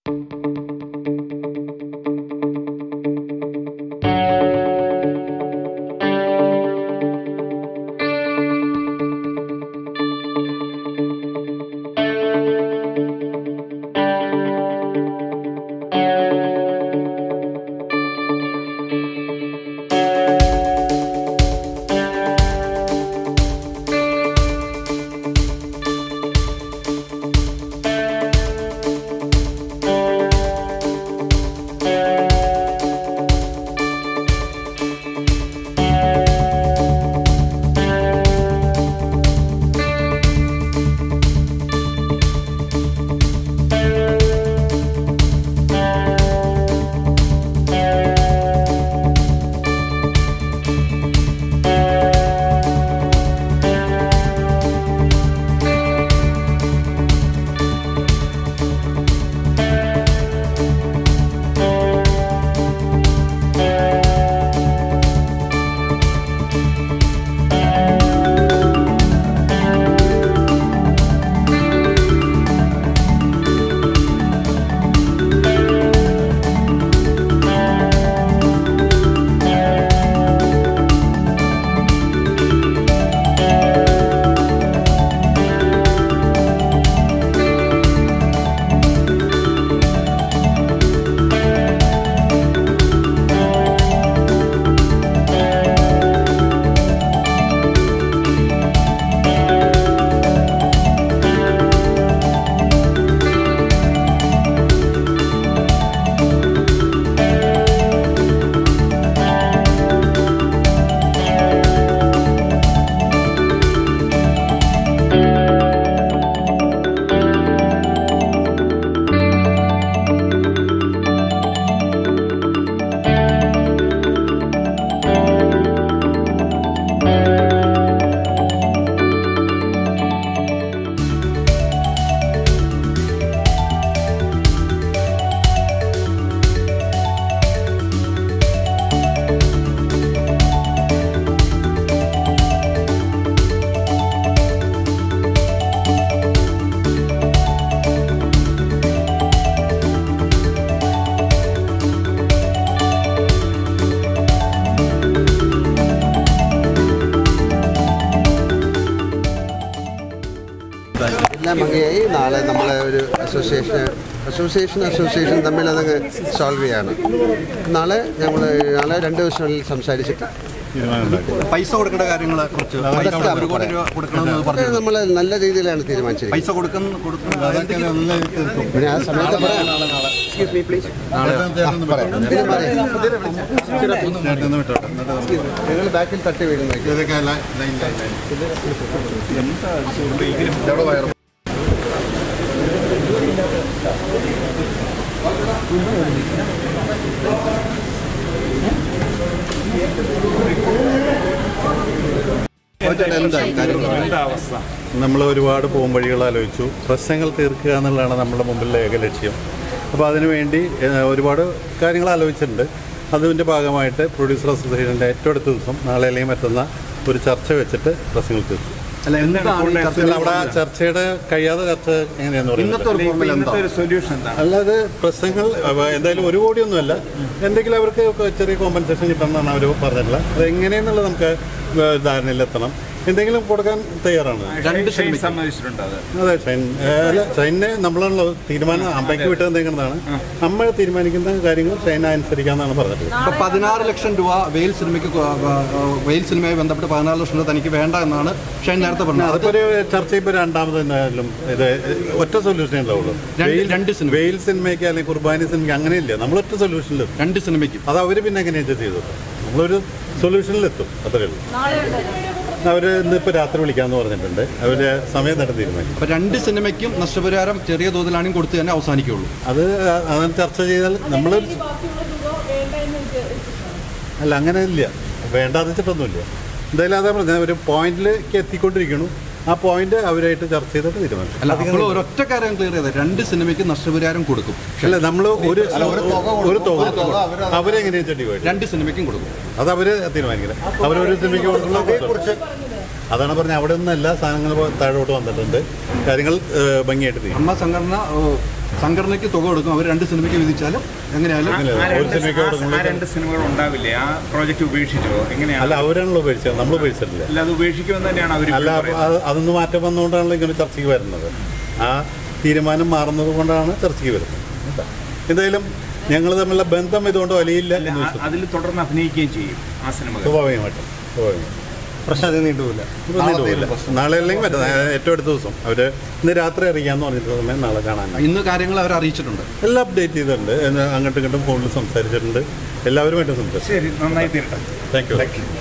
എല്ലാം ഭംഗിയായി നാളെ നമ്മളെ ഒരു അസോസിയേഷൻ അസോസിയേഷൻ അസോസിയേഷൻ തമ്മിൽ അതങ്ങ് സോൾവ് ചെയ്യാണ് നാളെ നമ്മൾ നാളെ രണ്ട് ദിവസങ്ങളിൽ സംസാരിച്ചിട്ട് പൈസ കൊടുക്കേണ്ട കാര്യങ്ങളെ കുറിച്ച് പൈസ ഒരു കോടി രൂപ കൊടുക്കണമെന്ന് പറഞ്ഞു നമ്മൾ നല്ല രീതിയിലാണ് തീരുമാനിച്ചിരിക്കുന്നത് പൈസ കൊടുക്കുന്ന കൊടുക്കുന്ന പിന്നെ ആ സമയത്ത് പറയാം പിന്നെ പറയാം നിങ്ങൾ ബാക്കിൽ തട്ടി വീഴുന്നതായിരിക്കും എന്തായി കാര്യങ്ങൾ നമ്മൾ ഒരുപാട് പോകുംവഴികൾ ആലോചിച്ചു പ്രശ്നങ്ങൾ തീർക്കുക എന്നുള്ളതാണ് നമ്മുടെ മുമ്പിലെ ഏക ലക്ഷ്യം അപ്പോൾ അതിനുവേണ്ടി ഏഹ്, ഒരുപാട് കാര്യങ്ങൾ ആലോചിച്ചിട്ടുണ്ട് അതിൻ്റെ ഭാഗമായിട്ട് പ്രൊഡ്യൂസർ അസോസിയേഷൻ്റെ ഏറ്റവും അടുത്ത ദിവസം നാളെ അല്ലെങ്കിൽ മറ്റന്ന ഒരു ചർച്ച വെച്ചിട്ട് പ്രശ്നങ്ങൾ തീർക്കും അല്ല എന്താണ് ഈ ചർച്ച അല്ല, അവിടെ ആ ചർച്ചയുടെ കഴിയാതെ ചർച്ച എങ്ങനെയാന്ന് ഇന്നത്തെ പറയുന്നത് ഒരു ഫോർമുല എന്താ സൊല്യൂഷൻ എന്താണ് അല്ലാതെ പ്രശ്നങ്ങൾ അവ- എന്തായാലും ഒരു കോടിയൊന്നുമല്ല എന്തെങ്കിലും അവർക്ക് ചെറിയ കോമ്പൻസേഷൻ കിട്ടണമെന്നാണ് അവർ പറഞ്ഞിട്ടുള്ളത് അത് എങ്ങനെയെന്നുള്ളത് നമുക്ക് ഏഹ്, ധാരണയിലെത്തണം എന്തെങ്കിലും കൊടുക്കാൻ തയ്യാറാണ് രണ്ട് ഷെയ്ൻ ശ്രമിക്കും. സമ്മതിച്ചിട്ടുണ്ട് അതെ ഷൈൻ ഏ, അല്ല ഷൈനെ നമ്മളാണല്ലോ തീരുമാനം അമ്പയ്ക്ക് വിട്ടത് എന്തെങ്കിലുന്നതാണ് നമ്മൾ തീരുമാനിക്കുന്ന കാര്യങ്ങൾ ഷൈൻ അനുസരിക്കാന്നാണ് പറഞ്ഞിട്ടുള്ളത് ഇപ്പൊ പതിനാറ് ലക്ഷം രൂപ വെയിൽ സിനിമയ്ക്ക് കൊ- ആ, ആ, വെയിൽ സിനിമയുമായി ബന്ധപ്പെട്ട് പതിനാറ് ലക്ഷം രൂപ തനിക്ക് വേണ്ട എന്നാണ് ഷൈൻ നേരത്തെ പറഞ്ഞത് അതിപ്പോ ഒരു ചർച്ച ഇപ്പോൾ രണ്ടാമത് എന്തായാലും ഇത് ഒറ്റ സൊല്യൂഷനേ ഉണ്ടാവുള്ളൂ രണ്ട് വെയിൽ- രണ്ട് സിനിമ. വെയിൽ സിനിമയ്ക്ക് അല്ലെങ്കിൽ കുർബാനി സിനിമയ്ക്ക് അങ്ങനെയില്ല നമ്മൾ ഒറ്റ സൊല്യൂഷനിൽ രണ്ട് സിനിമയ്ക്കും അത് അവർ പിന്നെ എങ്ങനെയാ ചെയ്തത് നമ്മളൊരു സൊല്യൂഷനിലെത്തും അത്രേ ഉള്ളൂ അവർ ഇന്നിപ്പോൾ രാത്രി വിളിക്കാമെന്ന് പറഞ്ഞിട്ടുണ്ട് അവർ സമയം തന്നെ തീരുമാനിക്കും അപ്പൊ രണ്ട് സിനിമയ്ക്കും നഷ്ടപരിഹാരം ചെറിയ തോതിലാണെങ്കിൽ കൊടുത്ത് തന്നെ അവസാനിക്കുള്ളൂ അത് അങ്ങനെ ചർച്ച ചെയ്താൽ നമ്മളൊരു അല്ല അങ്ങനെ ഇല്ല വേണ്ടാന്ന് വെച്ചിട്ടൊന്നുമില്ല എന്തായാലും അതാ പറഞ്ഞത് ഒരു പോയിന്റിലേക്ക് എത്തിക്കൊണ്ടിരിക്കണു ആ പോയിന്റ് അവരായിട്ട് ചർച്ച ചെയ്തിട്ട് തീരുമാനിക്കും അല്ല അപ്പോൾ ഒരൊറ്റ കാര്യം ക്ലിയർ ചെയ്തത് രണ്ട് സിനിമയ്ക്ക് നഷ്ടപരിഹാരം കൊടുക്കും അല്ല നമ്മൾ ഒരു ഒരു തുക ഒരു തുക അവര് അവരെങ്ങനെയാ ചെടി പോയിട്ട് രണ്ട് സിനിമയ്ക്കും കൊടുക്കും അത് അവര് തീരുമാനിക്കുന്നത് അവരൊരു സിനിമയ്ക്ക് കൊടുക്കുള്ള അതാണ് പറഞ്ഞത് അവിടെ നിന്നും എല്ലാ സാധനങ്ങളും താഴോട്ട് വന്നിട്ടുണ്ട് കാര്യങ്ങൾ ഏഹ്, ഭംഗിയായിട്ട് ചെയ്യും അമ്മ സംഘടന ഓ, സംഘടനയ്ക്ക് തുക കൊടുക്കും അവർ രണ്ട് സിനിമയ്ക്ക് വിധിച്ചാലും എങ്ങനെയാലും ഇല്ല, ആ ഒരു രണ്ട് സിനിമയ്ക്ക് ആ- കൊടുക്കുമ്പോൾ ആ രണ്ട് സിനിമകൾ ഉണ്ടാവില്ലേ ആ പ്രോജക്റ്റ് ഉപേക്ഷിച്ചോ എങ്ങനെയാണ് അല്ല അവരാണല്ലോ ഉപയോഗിച്ചത് നമ്മൾ ഉപയോഗിച്ചിട്ടില്ല അല്ല അത് ഉപേക്ഷിക്കുമെന്ന് തന്നെയാണ് അവർ അല്ല അത് അതൊന്ന് മാറ്റം വന്നുകൊണ്ടാണല്ലോ ഇങ്ങനെ ചർച്ചയ്ക്ക് വരുന്നത് ആ തീരുമാനം മാറുന്നത് കൊണ്ടാണ് ചർച്ചയ്ക്ക് വരുന്നത് കേട്ടോ. എന്തായാലും ഞങ്ങൾ തമ്മിലുള്ള ബന്ധം ഇതുകൊണ്ട് വലിയില്ല എന്ന് വിശ്വസിക്കുന്നു. അതിൽ തുടർന്ന് അഭിനയിക്കുകയും ചെയ്യും ആ സിനിമകൾ സ്വാഭാവികമായിട്ടും സ്വാഭാവികം പ്രശ്നം അത് നീണ്ടുപോകില്ല ഇപ്പൊ നീണ്ടുപോകില്ല. നാളെ അല്ലെങ്കിൽ പറ്റും ഏറ്റവും അടുത്ത ദിവസം അവര് ഇന്ന് രാത്രി അറിയാന്ന് പറഞ്ഞിട്ട് സമയം നാളെ കാണാൻ ഇന്ന് കാര്യങ്ങൾ അവർ അറിയിച്ചിട്ടുണ്ട് എല്ലാം അപ്ഡേറ്റ് ചെയ്തിട്ടുണ്ട് എന്ന് അങ്ങോട്ടും ഇങ്ങോട്ടും ഫോണിൽ സംസാരിച്ചിട്ടുണ്ട് എല്ലാവരുമായിട്ടും സംസാരിച്ചു ശരി നന്നായി തീരട്ടെ താങ്ക് യു